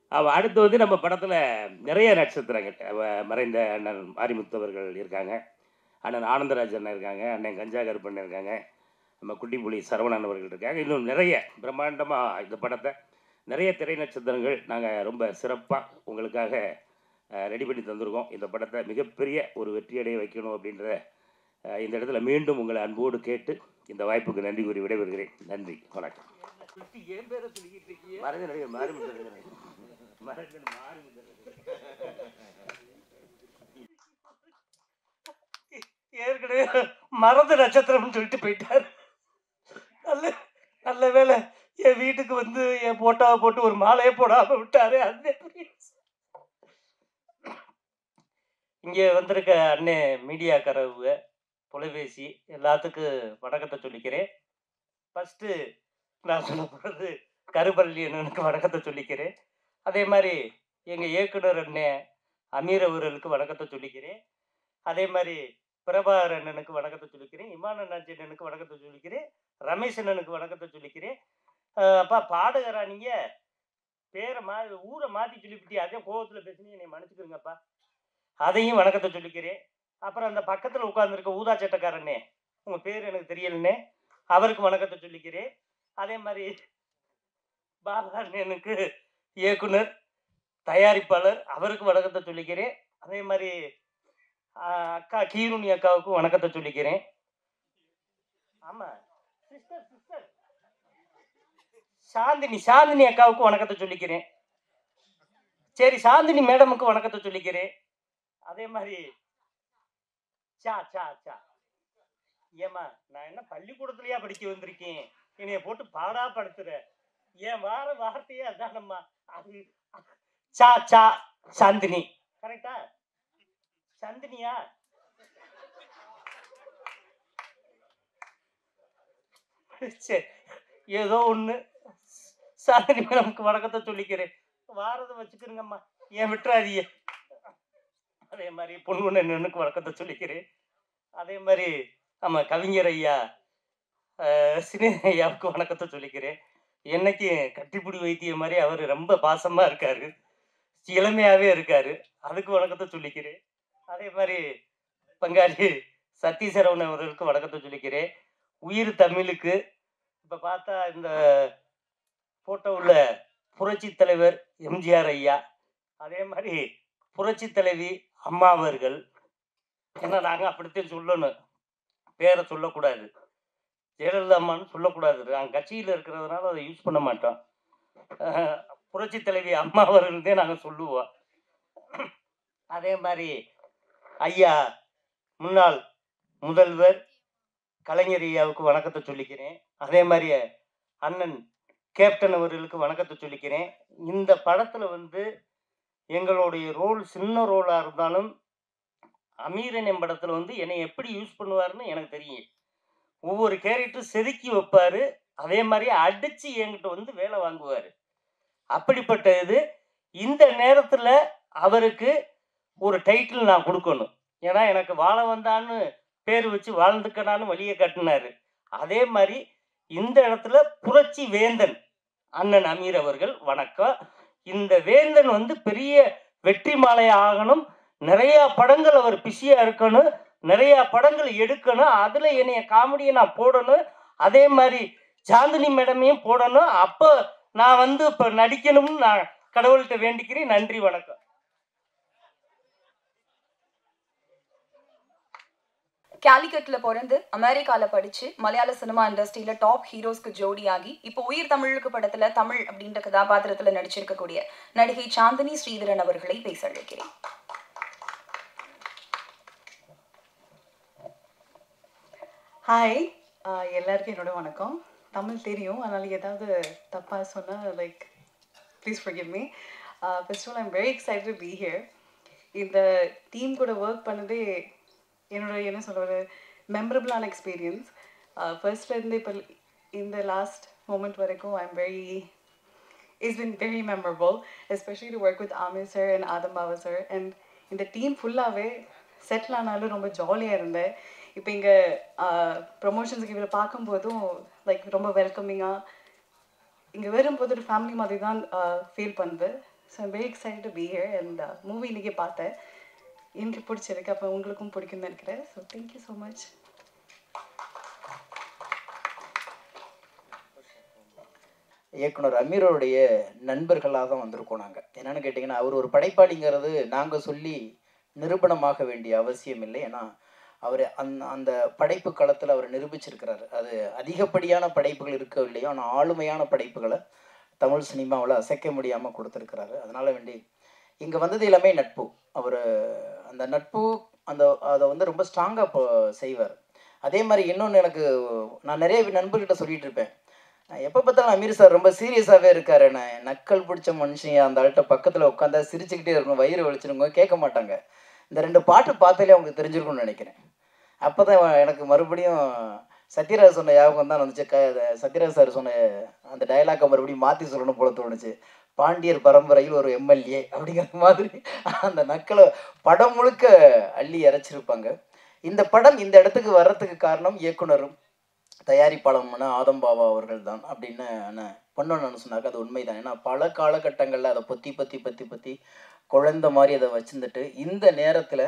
அவ அடுத்து வந்து நம்ம படத்தில் நிறைய நட்சத்திரங்கள் அவ மறைந்த அண்ணன் மாரிமுத்து அவர்கள் இருக்காங்க அண்ணன் ஆனந்தராஜ் அண்ணன் இருக்காங்க அண்ணன் கஞ்சா கருப்பண்ணன் இருக்காங்க நம்ம குட்டிப்புலி சரவணன் அவர்கள் இருக்காங்க இன்னும் நிறைய பிரம்மாண்டமாக இந்த படத்தை நிறைய திரை நட்சத்திரங்கள் நாங்கள் ரொம்ப சிறப்பாக உங்களுக்காக ரெடி பண்ணி தந்திருக்கோம் இந்த படத்தை மிகப்பெரிய ஒரு வெற்றியடைய வைக்கணும் அப்படின்ற அஹ், இந்த இடத்துல மீண்டும் உங்களை அன்போடு கேட்டு இந்த வாய்ப்புக்கு நன்றி கூறி விடைபெறுகிறேன் நன்றி வணக்கம் மறைந்த நடிகர் மாரிமுத்து மறைந்த மாரிமுத்து ஏற்கனவே மறந்து நட்சத்திரம்னு சொல்லிட்டு போயிட்டார் நல்ல நல்ல வேளை என் வீட்டுக்கு வந்து என் போட்டோவை போட்டு ஒரு மாலையை போடாம விட்டாரு அது இங்கே வந்திருக்க அண்ணே மீடியாக்காரவங்க தொலைபேசி எல்லாத்துக்கும் வணக்கத்தை சொல்லிக்கிறேன் ஃபஸ்ட்டு நான் சொல்ல போகிறது கருப்பள்ளி அண்ணனுக்கு வணக்கத்தை சொல்லிக்கிறேன் அதே மாதிரி எங்கள் இயக்குனர் அண்ணே அமீர் அவர்களுக்கு வணக்கத்தை சொல்லிக்கிறேன் அதே மாதிரி பிரபாகர் அண்ணனுக்கு வணக்கத்தை சொல்லிக்கிறேன் இமான் அண்ணாச்சி அண்ணனுக்கு வணக்கத்தை சொல்லிக்கிறேன் ரமேஷ் அண்ணனுக்கு வணக்கத்தை சொல்லிக்கிறேன் அஹ் அப்பா பாடகரா நீங்க பேரை மா ஊரை மாற்றி சொல்லிவிட்டி அதே கோவத்தில் பேசுனீங்க என்னை மன்னிச்சுக்கிறீங்கப்பா அதையும் வணக்கத்தை சொல்லிக்கிறேன் அப்புறம் அந்த பக்கத்தில் உட்காந்துருக்க ஊதா சட்டக்காரனே உங்கள் பேர் எனக்கு தெரியலனே அவருக்கு வணக்கத்தை சொல்லிக்கிறேன் அதே மாதிரி பாலா அண்ணனுக்கு இயக்குனர் தயாரிப்பாளர் அவருக்கு வணக்கத்தை சொல்லிக்கிறேன் அதே மாதிரி ஆஹ் அக்கா கீருணி அக்காவுக்கும் வணக்கத்தை சொல்லிக்கிறேன் ஆமா சிஸ்டர் சிஸ்டர் சாந்தினி சாந்தினி அக்காவுக்கு வணக்கத்தை சொல்லிக்கிறேன் சரி சாந்தினி மேடமுக்கு வணக்கத்தை சொல்லிக்கிறேன் அதே மாதிரி சா சா சா ஏமா நான் என்ன பள்ளிக்கூடத்துலயா படிக்க வந்திருக்கேன் என்னைய போட்டு பாடா படுத்துற என் வார வார்த்தையே அதானம்மா அது சா சா சாந்தினி கரெக்டா சந்தினியா சரி ஏதோ ஒன்று சாந்தினி மேடமுக்கு வணக்கத்தை சொல்லிக்கிறேன் வாரதை வச்சுக்கிறேங்கம்மா ஏன் விட்டுறாதீங்க அதே மாதிரி பொன்குணனுக்கு வணக்கத்தை சொல்லிக்கிறேன் அதே மாதிரி நம்ம கவிஞர் ஐயா அஹ், சினே ஐயாவுக்கு வணக்கத்தை சொல்லிக்கிறேன் என்னைக்கு கட்டிப்பிடி வைத்திய மாதிரி அவர் ரொம்ப பாசமாக இருக்காரு இளமையாகவே இருக்காரு அதுக்கு வணக்கத்தை சொல்லிக்கிறேன் அதே மாதிரி பங்காளி சத்தீசரவணன் அவர்களுக்கு வணக்கத்தை சொல்லிக்கிறேன் உயிர் தமிழுக்கு இப்போ பார்த்தா இந்த ஃபோட்டோவில் புரட்சி தலைவர் எம்ஜிஆர் ஐயா அதே மாதிரி புரட்சி தலைவி அம்மா அவர்கள் ஏன்னா நாங்கள் அப்படித்தான் சொல்லணும் பேரை சொல்லக்கூடாது ஜெயலலிதா அம்மான்னு சொல்லக்கூடாது நாங்கள் கட்சியில் இருக்கிறதுனால அதை யூஸ் பண்ண மாட்டோம் அஹ், புரட்சி தலைவி அம்மா அவர்கள்தே நாங்கள் சொல்லுவோம் அதே மாதிரி ஐயா முன்னாள் முதல்வர் கலைஞர் ஐயாவுக்கு வணக்கத்தை சொல்லிக்கிறேன் அதே மாதிரி அண்ணன் கேப்டன் அவர்களுக்கு வணக்கத்தை சொல்லிக்கிறேன் இந்த படத்தில் வந்து எங்களுடைய ரோல் சின்ன ரோலாக இருந்தாலும் அமீரன் என் படத்தில் வந்து என்னை எப்படி யூஸ் பண்ணுவாருன்னு எனக்கு தெரியும் ஒவ்வொரு கேரக்டரும் செதுக்கி வைப்பார் அதே மாதிரி அடித்து என்கிட்ட வந்து வேலை வாங்குவார் அப்படிப்பட்ட இது இந்த நேரத்தில் அவருக்கு ஒரு டைட்டில் நான் கொடுக்கணும் ஏன்னா எனக்கு வாழ வந்தான்னு பேர் வச்சு வாழ்ந்துக்கனான்னு வழியை காட்டினாரு அதே மாதிரி இந்த இடத்துல புரட்சி வேந்தன் அண்ணன் அமீர் அவர்கள் வணக்கம் இந்த வேந்தன் வந்து பெரிய வெற்றி மாலை ஆகணும் நிறைய படங்கள் அவர் பிஸியா இருக்கணும் நிறைய படங்கள் எடுக்கணும் அதுல என்னைய காமெடியை நான் போடணும் அதே மாதிரி சாந்தினி மேடமையும் போடணும் அப்போ நான் வந்து இப்போ நடிக்கணும்னு நான் கடவுள்கிட்ட வேண்டிக்கிறேன் நன்றி வணக்கம் கேலிக்கட்ல பிறந்து அமெரிக்கால படிச்சு மலையாள சினிமா இண்டஸ்ட்ரியில டாப் ஹீரோஸ்க்கு ஜோடியாகி இப்போ உயிர் தமிழுக்கு படத்துல தமிழ் அப்படின்ற கதாபாத்திரத்துல நடிச்சிருக்கக்கூடிய நடிகை சாந்தினி ஸ்ரீதரன் அவர்களை பேச அழைக்கிறேன் ஹாய் எல்லாருக்கும் என்னோட வணக்கம் தமிழ் தெரியும் அதனால் ஏதாவது தப்பாக சொன்னால் like please forgive me uh, first of all i'm very excited to be here இந்த டீம் கூட ஒர்க் பண்ணதே என்னோட என்ன சொல்ற ஒரு மெமரபிளான எக்ஸ்பீரியன்ஸ் ஃபர்ஸ்ட்லேருந்து இப்போ இந்த லாஸ்ட் மூமெண்ட் வரைக்கும் I am very it's been very memorable especially to work with Aamir sir and Aadham Bava sir and இந்த டீம் ஃபுல்லாகவே செட்டில் ஆனாலும் ரொம்ப ஜாலியாக இருந்தேன் இப்போ இங்கே ப்ரொமோஷன்ஸுக்கு இவரை பார்க்கும்போதும் லைக் ரொம்ப வெல்கமிங்காக இங்கே வரும்போது ஒரு ஃபேமிலி மாதிரி தான் ஃபீல் பண்ணுது so I'm very excite to be here and movie இன்றைக்கி பார்த்தேன் எனக்கு பிடிச்சிருக்கு அப்போ உங்களுக்கும் பிடிக்கும்னு நினைக்கிறேன் ஸோ தேங்க்யூ ஸோ மச் இயக்குனர் அமீரோடைய நண்பர்களாக தான் வந்திருக்கோம் நாங்கள் என்னென்னு கேட்டிங்கன்னா அவர் ஒரு படைப்பாளிங்கிறது நாங்கள் சொல்லி நிரூபணமாக வேண்டிய அவசியம் இல்லை ஏன்னா அவர் அந் அந்த படைப்பு களத்தில் அவர் நிரூபிச்சிருக்கிறாரு அது அதிகப்படியான படைப்புகள் இருக்கவில்லையோ ஆனால் ஆளுமையான படைப்புகளை தமிழ் சினிமாவில் அசைக்க முடியாமல் கொடுத்துருக்கிறாரு அதனால் வேண்டி இங்கே வந்தது எல்லாமே நட்பு அவர் அந்த நட்பு அந்த அதை வந்து ரொம்ப ஸ்ட்ராங்காக செய்வார் அதே மாதிரி இன்னொன்று எனக்கு நான் நிறைய நண்பர்கிட்ட சொல்லிட்டு இருப்பேன் எப்போ பார்த்தாலும் அமீர் சார் ரொம்ப சீரியஸாகவே இருக்காரு நான் நக்கல் பிடிச்ச மனுஷன் அந்த ஆள்கிட்ட பக்கத்தில் உட்காந்தா சிரிச்சுக்கிட்டே இருக்கணும் வயிறு வலிச்சிருங்க கேட்க மாட்டாங்க இந்த ரெண்டு பாட்டு பார்த்தாலே அவங்களுக்கு தெரிஞ்சிருக்கும்னு நினைக்கிறேன் அப்போ தான் எனக்கு மறுபடியும் சத்யராஜ் சொன்ன ஞாபகம் தான் வந்துச்சு க சத்யராஜ் சார் சொன்ன அந்த டயலாக்கை மறுபடியும் மாற்றி சொல்லணும் போல தோணுச்சு பாண்டியர் பரம்பரையில் ஒரு எம்எல்ஏ அப்படிங்கிற மாதிரி அந்த நக்களை படம் முழுக்க அள்ளி இறைச்சிருப்பாங்க இந்த படம் இந்த இடத்துக்கு வர்றதுக்கு காரணம் இயக்குனரும் தயாரிப்பாளர்னா ஆதம் பாபா அவர்கள் தான் அப்படின்னு அண்ணன் பொன்னொன்னு சொன்னாக்க அது உண்மைதான் ஏன்னா பல காலகட்டங்களில் அதை பொத்தி பற்றி பற்றி பற்றி குழந்த மாதிரி அதை வச்சுருந்துட்டு இந்த நேரத்தில்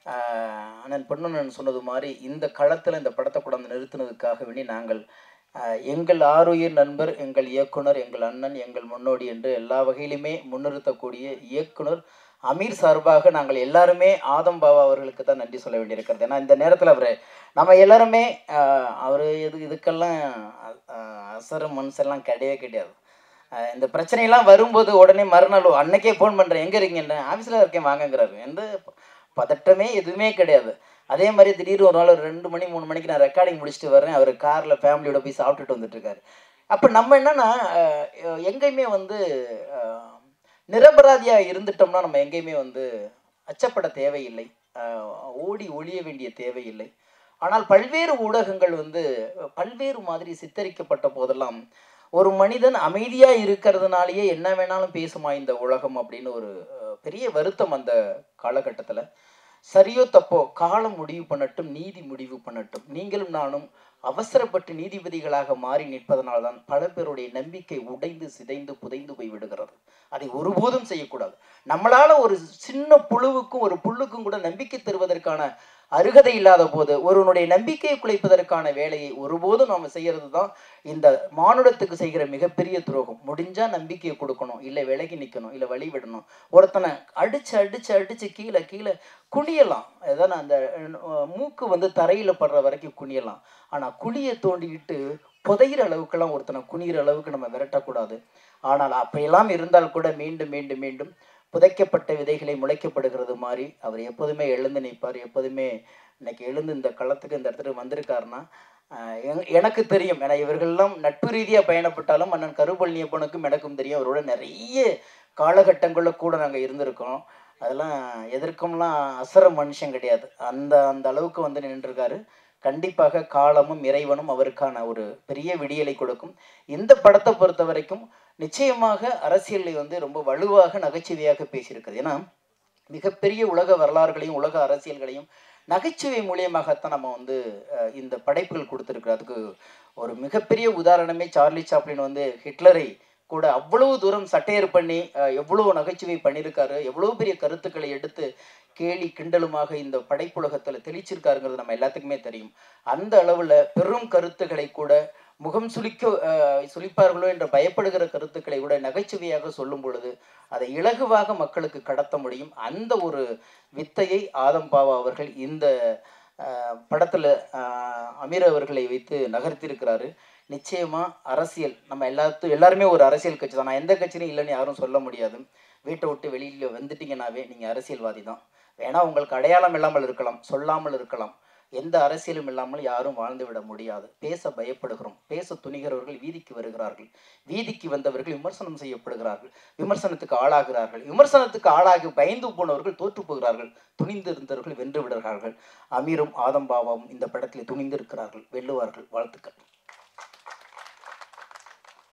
அண்ணன் பொன்னொன்னு சொன்னது மாதிரி இந்த களத்தில் இந்த படத்தை கொண்டாந்து நிறுத்தினதுக்காக வேண்டி நாங்கள் ஆஹ், எங்கள் ஆருயிர் நண்பர் எங்கள் இயக்குனர் எங்கள் அண்ணன் எங்கள் முன்னோடி என்று எல்லா வகையிலுமே முன்னிறுத்தக்கூடிய இயக்குனர் அமீர் சார்பாக நாங்கள் எல்லாருமே ஆதம் பாபா அவர்களுக்கு தான் நன்றி சொல்ல வேண்டியிருக்கிறது ஏன்னா இந்த நேரத்தில் அவர் நம்ம எல்லாருமே அவர் இது இதுக்கெல்லாம் ஆஹ், அசர மனுஷெல்லாம் கிடையவே கிடையாது ஆஹ், இந்த பிரச்சனையெல்லாம் வரும்போது உடனே மறுநாள் அன்னைக்கே ஃபோன் பண்ணுறேன் எங்கே இருக்கீங்க ஆஃபீஸில் இருக்கேன் வாங்கங்கிறாரு எந்த பதட்டமே எதுவுமே கிடையாது அதே மாதிரி திடீர்னு ஒரு நாள் ஒரு ரெண்டு மணி மூணு மணிக்கு நான் ரெக்கார்டிங் முடிச்சுட்டு வரேன் அவர் காரில் ஃபேமிலியோட போய் சாப்பிட்டுட்டு வந்துட்டு இருக்காரு அப்போ நம்ம என்னன்னா ஆஹ், எங்கேயுமே வந்து ஆஹ், நிரபராதியாக இருந்துட்டோம்னா நம்ம எங்கேயுமே வந்து அச்சப்பட தேவையில்லை ஆஹ், ஓடி ஒளிய வேண்டிய தேவையில்லை ஆனால் பல்வேறு ஊடகங்கள் வந்து பல்வேறு மாதிரி சித்தரிக்கப்பட்ட போதெல்லாம் ஒரு மனிதன் அமைதியாக இருக்கிறதுனாலயே என்ன வேணாலும் பேசுமா இந்த உலகம் அப்படின்னு ஒரு அஹ், பெரிய வருத்தம் அந்த காலகட்டத்தில் சரியோ தப்போ காலம் முடிவு பண்ணட்டும் நீதி முடிவு பண்ணட்டும் நீங்களும் நானும் அவசரப்பட்டு நீதிபதிகளாக மாறி நிற்பதனால்தான் பல பேருடைய நம்பிக்கை உடைந்து சிதைந்து புதைந்து போய் விடுகிறது அதை ஒருபோதும் செய்யக்கூடாது நம்மளால ஒரு சின்ன புழுவுக்கும் ஒரு புல்லுக்கும் கூட நம்பிக்கை தருவதற்கான அருகதை இல்லாத போது ஒருவனுடைய நம்பிக்கையை குலைப்பதற்கான வேலையை ஒருபோதும் நாம் செய்யறது தான் இந்த மானுடத்துக்கு செய்கிற மிகப்பெரிய துரோகம் முடிஞ்சா நம்பிக்கையை கொடுக்கணும் இல்லை விலகி நிற்கணும் இல்லை வழி விடணும் ஒருத்தனை அடிச்சு அடிச்சு அடிச்சு கீழே கீழே குனியலாம் அதான் அந்த அஹ், மூக்கு வந்து தரையில் படுற வரைக்கும் குனியலாம் ஆனால் குழியை தோண்டிக்கிட்டு புதையிற அளவுக்கெல்லாம் ஒருத்தனை குனிகிற அளவுக்கு நம்ம விரட்டக்கூடாது ஆனால் அப்படியெல்லாம் இருந்தால் கூட மீண்டும் மீண்டும் மீண்டும் புதைக்கப்பட்ட விதைகளை முளைக்கப்படுகிறது மாதிரி அவர் எப்போதுமே எழுந்து நிற்பார் எப்போதுமே இன்னைக்கு எழுந்து இந்த களத்துக்கு இந்த இடத்துக்கு வந்திருக்காருன்னா ஆஹ் எங்க- எனக்கு தெரியும் ஏன்னா இவர்கள்லாம் நட்பு ரீதியாக பயணப்பட்டாலும் அண்ணன் கருப்பழனியப்பனுக்கும் எனக்கும் தெரியும் அவரோட நிறைய காலகட்டங்களில் கூட நாங்கள் இருந்திருக்கோம் அதெல்லாம் எதற்கும்லாம் அசர மனுஷன் கிடையாது அந்த அந்த அளவுக்கு வந்து நின்றுருக்காரு கண்டிப்பாக காலமும் இறைவனும் அவருக்கான ஒரு பெரிய விடியலை கொடுக்கும் இந்த படத்தை பொறுத்த வரைக்கும் நிச்சயமாக அரசியலை வந்து ரொம்ப வலுவாக நகைச்சுவையாக பேசியிருக்குது ஏன்னா மிகப்பெரிய உலக வரலாறுகளையும் உலக அரசியல்களையும் நகைச்சுவை மூலியமாகத்தான் நம்ம வந்து அஹ், இந்த படைப்புகள் கொடுத்துருக்குறோம் அதுக்கு ஒரு மிகப்பெரிய உதாரணமே சார்லி சாப்ளின் வந்து ஹிட்லரை கூட அவ்வளவு தூரம் சட்டையர் பண்ணி அஹ், எவ்வளவு நகைச்சுவை பண்ணியிருக்காரு எவ்வளவு பெரிய கருத்துக்களை எடுத்து கேலி கிண்டலுமாக இந்த படைப்புலகத்தில் தெளிச்சிருக்காருங்கிறது நம்ம எல்லாத்துக்குமே தெரியும் அந்த அளவில் பெரும் கருத்துக்களை கூட முகம் சுளிக்க அஹ், சுளிப்பார்களோ என்ற பயப்படுகிற கருத்துக்களை கூட நகைச்சுவையாக சொல்லும் பொழுது அதை இலகுவாக மக்களுக்கு கடத்த முடியும் அந்த ஒரு வித்தையை ஆதம் பாவா அவர்கள் இந்த அஹ், படத்துல அஹ், அமீர் அவர்களை வைத்து நகர்த்தியிருக்கிறாரு நிச்சயமா அரசியல் நம்ம எல்லாத்து எல்லாருமே ஒரு அரசியல் கட்சி தான் நான் எந்த கட்சியும் இல்லைன்னு யாரும் சொல்ல முடியாது வீட்டை விட்டு வெளியில் வந்துட்டீங்கன்னாவே நீங்கள் அரசியல்வாதி தான் வேணா உங்களுக்கு அடையாளம் இல்லாமல் இருக்கலாம் சொல்லாமல் இருக்கலாம் எந்த அரசியலும் இல்லாமல் யாரும் வாழ்ந்து விட முடியாது பேச பயப்படுகிறோம் பேச துணிகிறவர்கள் வீதிக்கு வருகிறார்கள் வீதிக்கு வந்தவர்கள் விமர்சனம் செய்யப்படுகிறார்கள் விமர்சனத்துக்கு ஆளாகிறார்கள் விமர்சனத்துக்கு ஆளாகி பயந்து போனவர்கள் தோற்று போகிறார்கள் துணிந்து இருந்தவர்கள் வென்று விடுகிறார்கள் அமீரும் ஆதம்பாவாவும் இந்த படத்தில் துணிந்து இருக்கிறார்கள் வெல்லுவார்கள் வாழ்த்துக்கள்